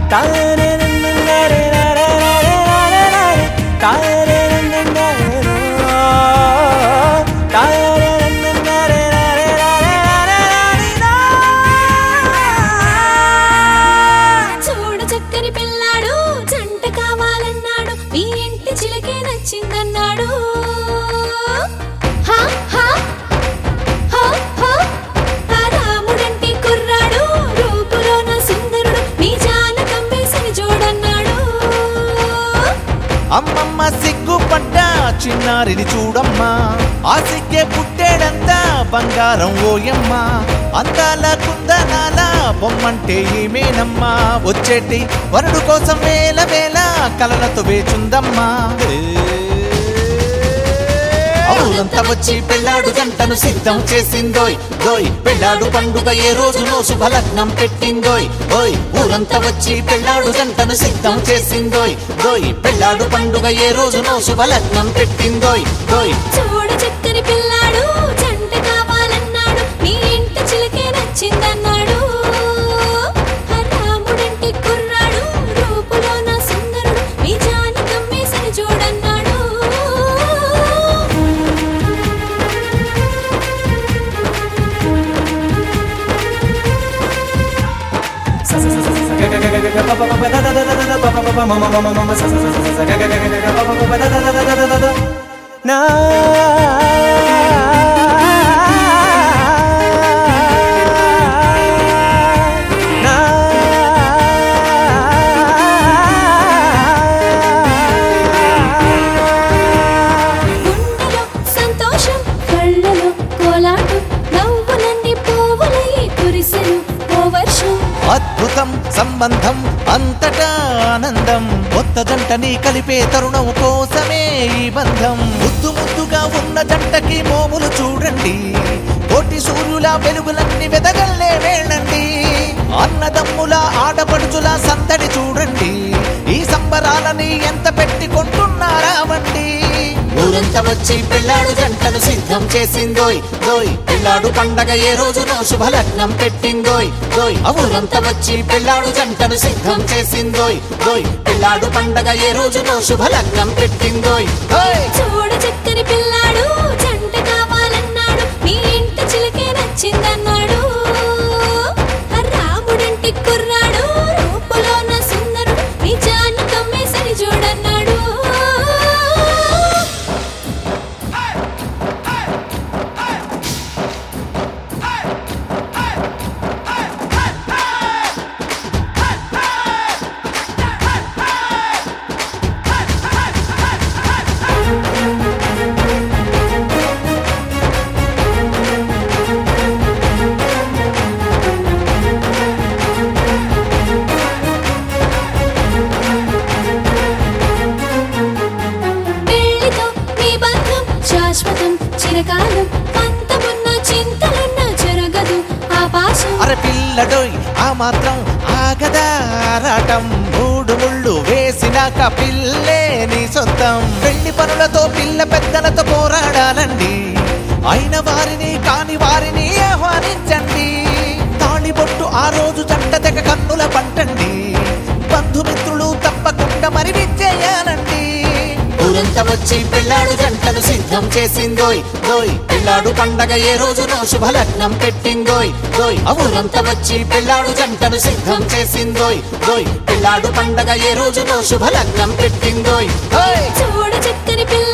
చూడ చక్కని పిల్లాడు జంట కావాలన్నాడు మీ ఇంటి చిలకే నచ్చిందన్నాడు హా, హా, హో, హో. ఆ రాముడంటి కుర్రాడు రూపులోన సుందరుడు మీ జాన కమ్మేసని చూడన్నాడు అమ్మమ్మ సిగ్గుపడ్డ చిన్నారిని చూడమ్మా ఆ సిగ్గే పుట్టేడంతా బంగారం ఓయమ్మ అందాల కుందనాల బొమ్మంటే ఏమేనమ్మా వచ్చేటి వరుడు కోసం వేల వేల కలలతో వేచుందమ్మా అవునంతా వచ్చి పెళ్ళాడు జంటను సిద్ధం చేసిందోయ్ దోయ్ పెళ్ళాడు పండుగ ఏ రోజునో శుభలగ్నం పెట్టిందోయ్ ఓయ్ ఊరంతా వచ్చి పెళ్ళాడు జంటను సిద్ధం చేసిందోయ్ దోయ్ పెళ్ళాడు పండుగ ఏ రోజునో శుభలగ్నం పెట్టిందోయ్ దోయ్ చూడ చక్కని పిల్లాడు జంట కావాలన్నాడు మీ ఇంటి చిలకే నచ్చిందన్నాడు ఆ రాముడంటి కుర్రాడు రూపులోన సుందరుడు మీ జాన కమ్మేసని చూడన్నాడు గుండెలో సంతోషం కళ్ళలో కోలాటం నవ్వులన్నీ పోవులయ్యి కురిసెను ఓ వర్షం అద్భుతం సంబంధం అంతటా ఆనందం కొత్త జంటని కలిపే తరుణం కోసమే ఈ బంధం ముద్దు ముద్దుగా ఉన్న జంటకి మోములు చూడండి కోటి సూర్యుల వెలుగులన్నీ వెదగల్లే వేళండి అన్నదమ్ముల ఆడపడుచుల సందడి చూడండి ఈ సంబరాలని ఎంత పెట్టి కొంటున్నారా వండి ఊరంతా వచ్చి పెళ్ళాడు జంటను సిద్ధం చేసిందోయ్ దోయ్ పెళ్ళాడు పండగ ఏ రోజునో శుభలగ్నం పెట్టిందోయ్ దోయ్ ఊరంతా వచ్చి పెళ్ళాడు జంటను సిద్ధం చేసిందోయ్ దోయ్ పెళ్ళాడు పండగ ఏ రోజునో శుభలగ్నం పెట్టిందోయ్ దోయ్ చూడ చక్కని పిల్లాడు జంట కావాలన్నాడు మీ ఇంటి చిలకే నచ్చిందన్నాడు ఆ రాముడంటి కుర్రాడు రూపులోన సుందరుడు మీ జాన కమ్మేసని చూడన్నాడు పెళ్లితో మీ బంధం శాశ్వతం చిరకాలం పంతమున్న చింతలున్న జరగదు ఆ పాశం అరే పిల్లడోయ్ ఆ మాత్రం ఆగదా రాటం మూడు ముళ్ళు వేసినాక పిల్లే నీ సొంతం పెళ్లి పనులతో పిల్ల పెద్దలతో పోరాడాలండి అయిన వారిని కాని వారిని ఆహ్వానించండి తాళిబొట్టు ఆ రోజు జంట తెగ కన్నుల పంటండి బంధుమిత్రులు తప్పకుండా మరి విచ్చేయాలండి ఊరంతా వచ్చి పెళ్ళాడు జంటను సిద్ధం చేసిందోయ్ దోయ్ పెళ్ళాడు పండగ ఏ రోజునో శుభలగ్నం పెట్టిందోయ్ దోయ్ ఊరంతా వచ్చి పెళ్ళాడు జంటను సిద్ధం చేసిందోయ్ దోయ్ పెళ్ళాడు పండగ ఏ రోజునో శుభలగ్నం పెట్టిందోయ్ దోయ్ చూడ చక్కని పిల్ల